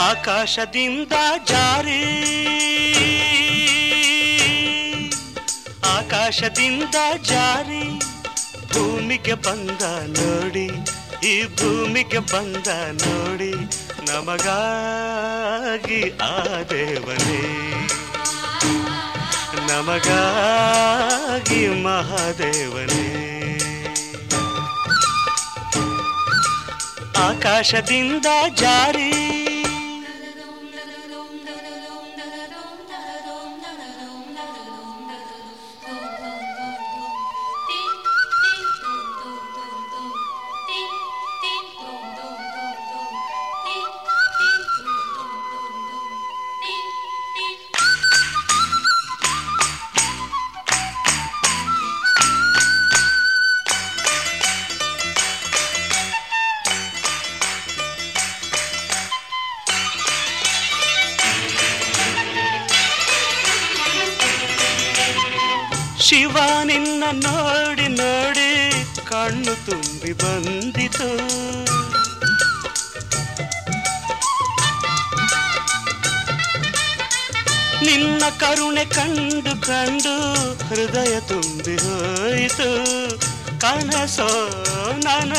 ಆಕಾಶದಿಂದ ಜಾರಿ ಆಕಾಶದಿಂದ ಜಾರಿ ಭೂಮಿಗೆ ಬಂದ ನೋಡಿ ಈ ಭೂಮಿಗೆ ಬಂದ ನೋಡಿ ನಮಗಾಗಿ ಆ ದೇವನೇ ನಮಗಾಗಿ ಮಹಾದೇವನೇ ಆಕಾಶದಿಂದ ಜಾರಿ ಶಿವ ನಿನ್ನ ನೋಡಿ ನೋಡಿ ಕಣ್ಣು ತುಂಬಿ ಬಂದಿತು ನಿನ್ನ ಕರುಣೆ ಕಂಡು ಕಂಡು ಹೃದಯ ತುಂಬಿ ಹೋಯಿತು ಕನಸೋ ನನ